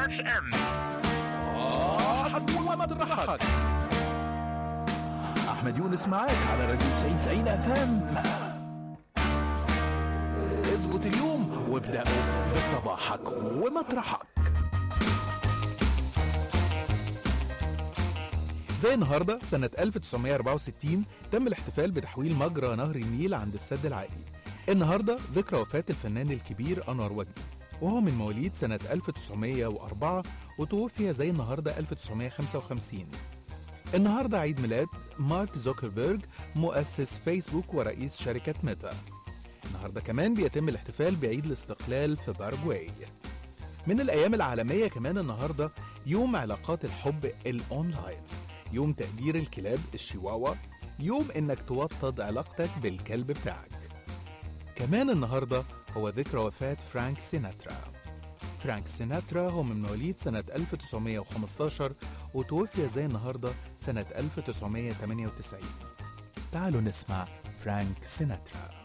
اف ام صاحك ومطرحك احمد يونس معاك على راديو 90 90 اف ام اظبط اليوم وابدا في صباحك ومطرحك زي النهارده سنة 1964 تم الاحتفال بتحويل مجرى نهر النيل عند السد العالي. النهارده ذكرى وفاة الفنان الكبير أنور وجدي وهو من مواليد سنة 1904 وتوفي زي النهارده 1955. النهارده عيد ميلاد مارك زوكربيرج مؤسس فيسبوك ورئيس شركة ميتا. النهارده كمان بيتم الاحتفال بعيد الاستقلال في باراجواي. من الأيام العالمية كمان النهارده يوم علاقات الحب الأونلاين. يوم تقدير الكلاب الشيواوا يوم انك توطد علاقتك بالكلب بتاعك كمان النهارده هو ذكرى وفاة فرانك سيناترا فرانك سيناترا هو من مواليد سنة 1915 وتوفي زي النهارده سنة 1998 تعالوا نسمع فرانك سيناترا